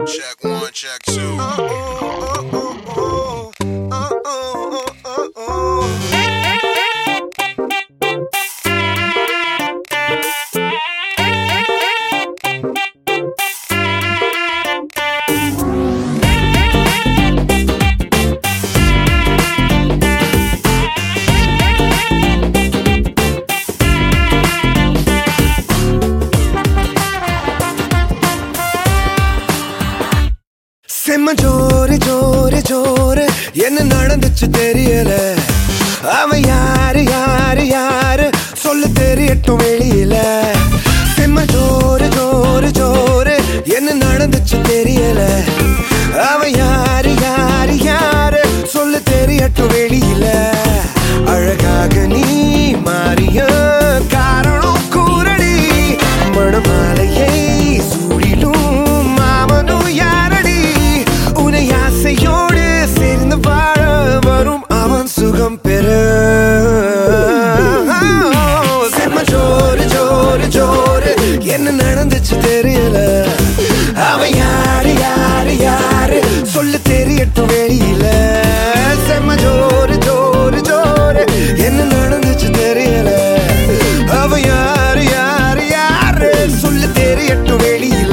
Check one, check two. செம்ம ஜோரு ஜோரு ஜோரு என்ன நடந்துச்சு தெரியல அவன் யாரு யாரு யாரு சொல்ல தெரியட்டும் வெளியில செம்ம ஜோரு ஜோரு ஜோரு என்ன நடந்துச்சு தெரியல அவன் யாரு யாரு யாரு சொல்ல தெரியட்டும் வெளியில அழகாக நீ மாறிய காரணம் கூறடி மணமாலையை சூடிலும் மாமனும் யாரடி உன்னை ஆசையோடு சேர்ந்து வாழ வரும் அவன் சுகம் பெற செம்ம ஜோரு ஜோரு ஜோரு என்ன நடந்துச்சு தெரியல அவன் யாரு யாரு யாரு சொல்ல தெரியட்டும் வெளியில செம்ம ஜோரு ஜோரு ஜோரு என்ன நடந்துச்சு தெரியல அவன் யாரு யாரு யாரு சொல்ல தெரியட்டும் வெளியில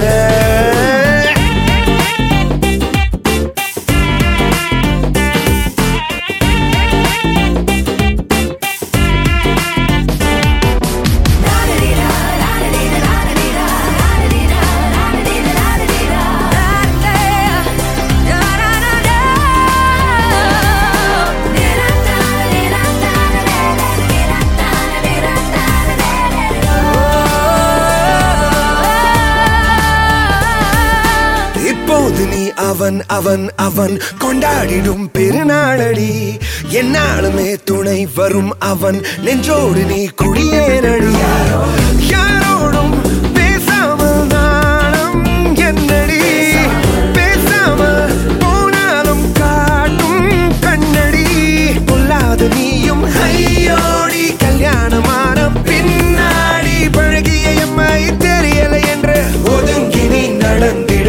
இப்போது நீ அவன் அவன் அவன் கொண்டாடிடும் பெருநாளடி என்னாலுமே துணை வரும் அவன் நெஞ்சோடு நீ குடியேறடி யாரோடும் பேசாமல் நாணம் என்னடி பேசாமல் போனாலும் காட்டும் கண்ணடி பொல்லாத நீயும் ஐயோடி கல்யாணமான பின்னாடி பழகிய எம்மை தெரியல என்று ஒதுங்கி நீ நடந்திட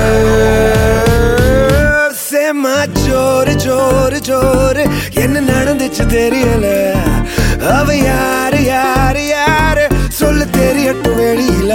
செம்ம ஜோரு ஜோரு ஜோரு என்ன நடந்துச்சு தெரியல அவ யாரு யாரு யாரு சொல்ல தெரியட்டும் வெளியில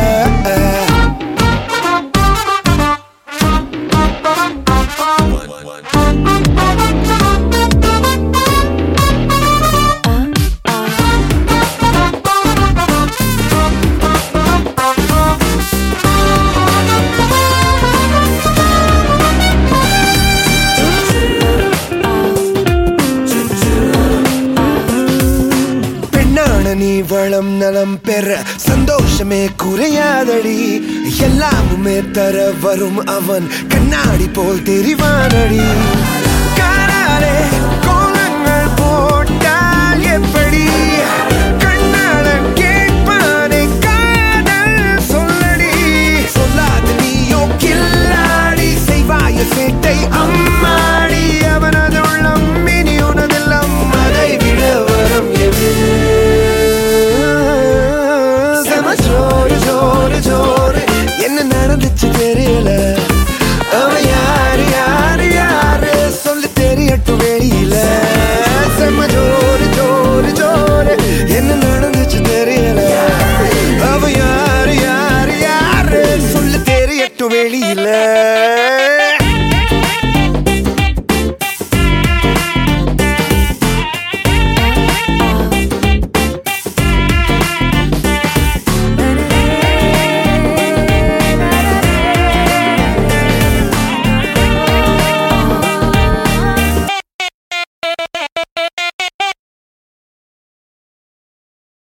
பெண்ணான நீ வளம் நலம் பெற சந்தோஷமே குறையாதடி எல்லாமுமே தர வரும் அவன் கண்ணாடி போல் தெரிவானடி காராலே